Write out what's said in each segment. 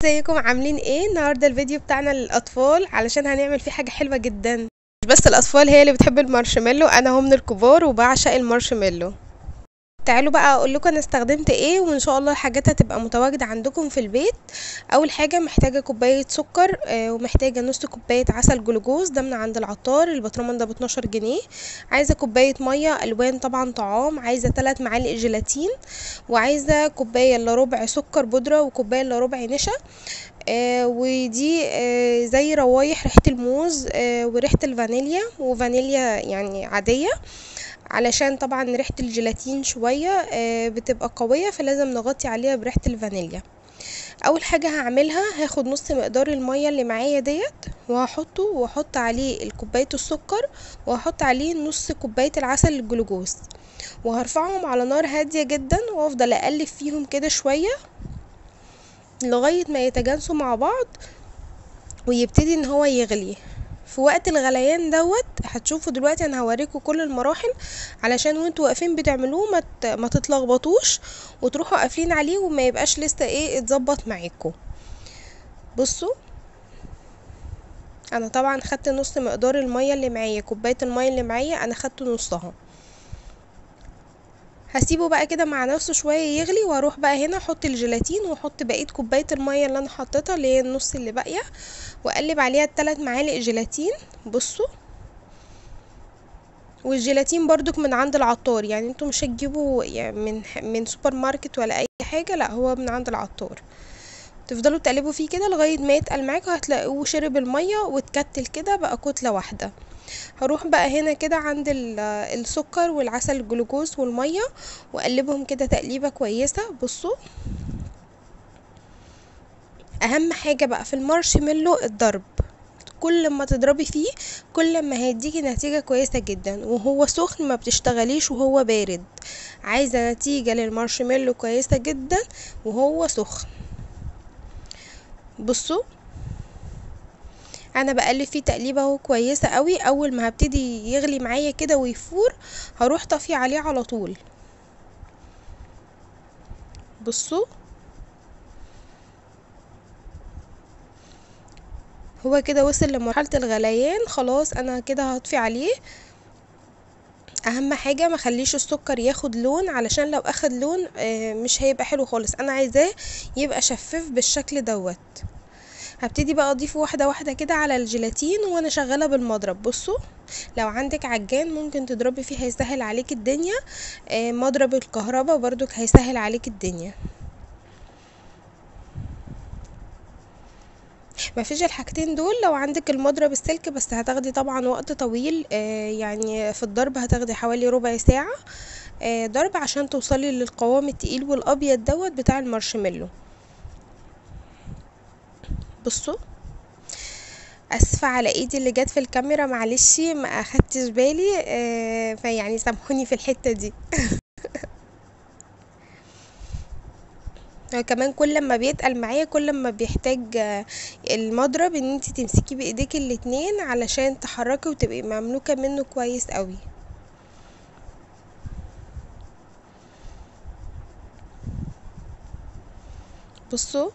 ازيكم عاملين ايه النهارده الفيديو بتاعنا للاطفال علشان هنعمل فيه حاجه حلوه جدا مش بس الاطفال هي اللي بتحب المارشميلو انا هم من الكبار وبعشق المارشميلو تعالوا بقى اقول لكم انا استخدمت ايه وان شاء الله الحاجات هتبقى متواجده عندكم في البيت اول حاجه محتاجه كوبايه سكر آه ومحتاجه نص كوبايه عسل جلوكوز ده من عند العطار البطرمان ده ب 12 جنيه عايزه كوبايه ميه الوان طبعا طعام عايزه 3 معالق جيلاتين وعايزه كوبايه الا ربع سكر بودره وكوبايه الا ربع نشا آه ودي آه زي روايح ريحه الموز آه وريحه الفانيليا وفانيليا يعني عاديه علشان طبعا ريحة الجيلاتين شوية آه بتبقى قوية فلازم نغطي عليها بريحة الفانيليا اول حاجة هعملها هاخد نص مقدار المية اللي معايا ديت وهحطه واحط عليه كوباية السكر وهحط عليه نص كوباية العسل الجلوكوز وهرفعهم على نار هادية جدا وافضل اقلب فيهم كده شوية لغاية ما يتجانسوا مع بعض ويبتدي ان هو يغلي في وقت الغليان دوت هتشوفوا دلوقتي انا هوريكم كل المراحل علشان وانتوا واقفين بتعملوه ما ما تتلخبطوش وتروحوا قافلين عليه وما يبقاش لسه ايه اتظبط معاكم بصوا انا طبعا خدت نص مقدار الميه اللي معايا كوبايه الميه اللي معايا انا خدت نصها هسيبه بقى كده مع نفسه شويه يغلي واروح بقى هنا احط الجيلاتين واحط بقيه كوبايه الميه اللي انا حطيتها اللي هي النص اللي باقيه واقلب عليها الثلاث معالق جيلاتين بصوا والجيلاتين برضك من عند العطار يعني انتوا مش هتجيبوا يعني من من سوبر ماركت ولا اي حاجه لا هو من عند العطار تفضلوا تقلبوا فيه كده لغايه ما يتقل معاكم هتلاقوه شرب الميه واتكتل كده بقى كتله واحده هروح بقى هنا كده عند السكر والعسل الجلوكوز والميه واقلبهم كده تقليبه كويسه بصوا اهم حاجه بقى في المارشميلو الضرب كل ما تضربي فيه كل ما هيديكي نتيجة كويسة جدا وهو سخن ما بتشتغليش وهو بارد عايزة نتيجة للمارشميلو كويسة جدا وهو سخن بصوا انا بقلب فيه تقليبه اهو كويسه قوي اول ما هبتدي يغلي معايا كده ويفور هروح طافيه عليه على طول بصوا هو كده وصل لمرحله الغليان خلاص انا كده هطفي عليه اهم حاجه ما خليش السكر ياخد لون علشان لو اخد لون مش هيبقى حلو خالص انا عايزاه يبقى شفاف بالشكل دوت هبتدي بقى اضيفه واحده واحده كده على الجيلاتين وانا شغاله بالمضرب بصوا لو عندك عجان ممكن تضربي فيه هيسهل عليك الدنيا آه مضرب الكهرباء برضك هيسهل عليك الدنيا مفيش الحاجتين دول لو عندك المضرب السلك بس هتاخدي طبعا وقت طويل آه يعني في الضرب هتاخدي حوالي ربع ساعه آه ضرب عشان توصلي للقوام التقيل والابيض دوت بتاع المارشميلو بصوا اسفه على ايدي اللي جت في الكاميرا معلش ما اخدتش بالي آه فيعني سامحوني في الحته دي كمان كل ما بيتقل معايا كل ما بيحتاج المضرب ان انت تمسكي بايديك الاتنين علشان تحركي وتبقي مملوكه منه كويس قوي بصوا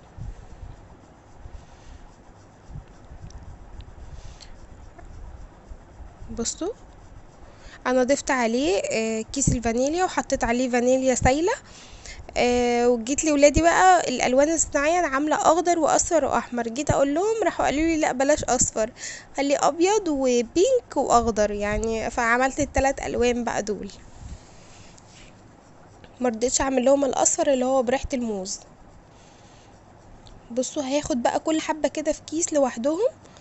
بصوا انا ضفت عليه كيس الفانيليا وحطيت عليه فانيليا سايله آه وجيت لولادي بقى الالوان الصناعيه انا عامله اخضر واصفر واحمر جيت اقول لهم راحوا قالوا لي لا بلاش اصفر قال لي ابيض وبينك واخضر يعني فعملت الثلاث الوان بقى دول مرضتش اعمل لهم الاصفر اللي هو بريحه الموز بصوا هياخد بقى كل حبه كده في كيس لوحدهم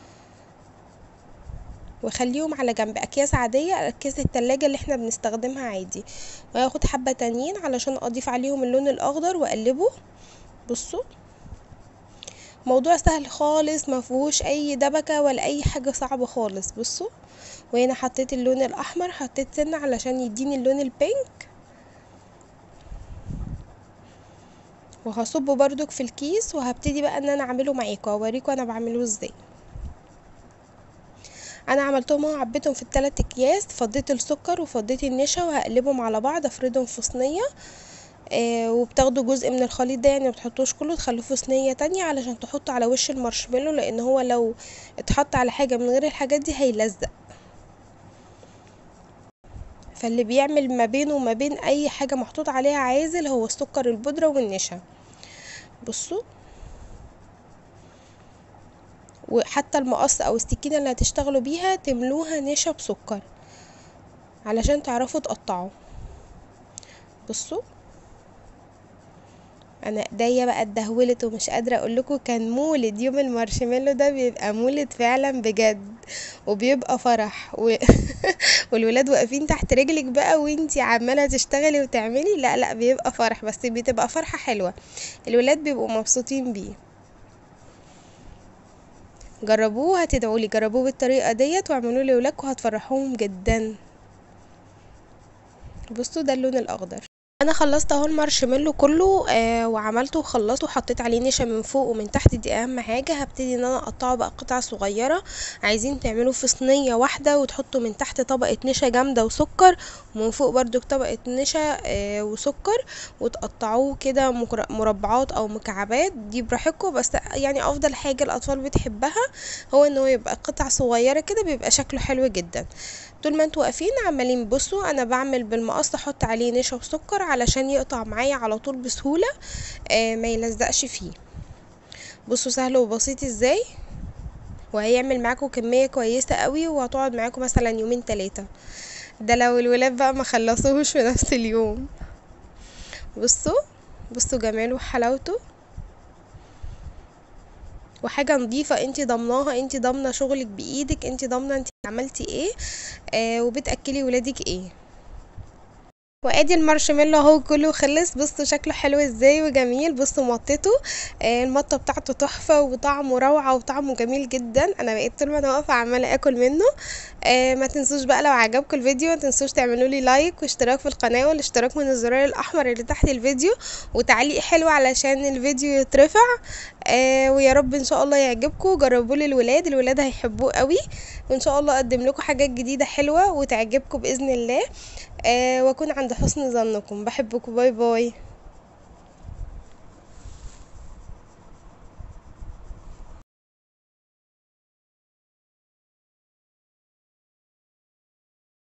واخليهم على جنب اكياس عادية اكياس التلاجة اللي احنا بنستخدمها عادي وهاخد حبة تانيين علشان اضيف عليهم اللون الاخضر واقلبه بصوا موضوع سهل خالص ما فيهوش اي دبكة ولا اي حاجة صعبة خالص بصوا وهنا حطيت اللون الاحمر حطيت سنة علشان يديني اللون البينك وهصبه بردك في الكيس وهبتدي بقى ان انا اعمله معاكم واوريكم انا بعمله ازاي انا عملتهم اهو عبيتهم في الثلاث اكياس فضيت السكر وفضيت النشا وهقلبهم على بعض افردهم في صينيه آه وبتاخدوا جزء من الخليط ده يعني متحطوش كله تخلوه في صينيه تانية علشان تحطوا على وش المارشميلو لان هو لو اتحط على حاجه من غير الحاجات دي هيلزق فاللي بيعمل ما بينه وما بين اي حاجه محطوط عليها عازل هو السكر البودره والنشا بصوا وحتى المقص او السكينه اللي هتشتغلوا بيها تملوها نشا بسكر علشان تعرفوا تقطعوا بصوا انا ايديا بقى اتدهولت ومش قادره اقول لكم كان مولد يوم المارشميلو ده بيبقى مولد فعلا بجد وبيبقى فرح و... والولاد واقفين تحت رجلك بقى وانتي عماله تشتغلي وتعملي لا لا بيبقى فرح بس بتبقى فرحه حلوه الولاد بيبقوا مبسوطين بيه جربوه هتدعولي جربوه بالطريقه ديت واعملوه لاولادكم هتفرحوهم جدا بصوا ده اللون الاخضر انا خلصت اهو المارشميلو كله آه وعملته وخلصته وحطيت عليه نشا من فوق ومن تحت دي اهم حاجه هبتدي ان انا اقطعه بقى قطع صغيره عايزين تعملوه في صينيه واحده وتحطوا من تحت طبقه نشا جامده وسكر ومن فوق برضو طبقه نشا آه وسكر وتقطعوه كده مربعات او مكعبات دي براحتكم بس يعني افضل حاجه الاطفال بتحبها هو ان هو يبقى قطع صغيره كده بيبقى شكله حلو جدا طول ما انتوا واقفين عمالين بصوا انا بعمل بالمقص احط عليه نشا وسكر علشان يقطع معايا على طول بسهوله آه ما يلزقش فيه بصوا سهل وبسيط ازاي وهيعمل معاكم كميه كويسه قوي وهتقعد معاكم مثلا يومين تلاتة ده لو الولاد بقى ما خلصوهوش في نفس اليوم بصوا بصوا جماله وحلاوته وحاجه نظيفه انت ضمناها انت ضامنه شغلك بايدك انت ضامنه انت عملتي ايه آه وبتاكلي ولادك ايه وادي المارشميلو اهو كله خلص بصوا شكله حلو ازاي وجميل بصوا مطته آه المطه بتاعته تحفه وطعمه روعه وطعمه جميل جدا انا بقيت طول ما انا واقفه عماله اكل منه آه ما تنسوش بقى لو عجبكم الفيديو ما تنسوش تعملوا لي لايك واشتراك في القناه والاشتراك من الزرار الاحمر اللي تحت الفيديو وتعليق حلو علشان الفيديو يترفع آه ويا رب ان شاء الله يعجبكم جربوه للولاد الولاد هيحبوه قوي وان شاء الله اقدم لكم حاجات جديده حلوه وتعجبكم باذن الله آه واكون عند حسن ظنكم بحبكم باي باي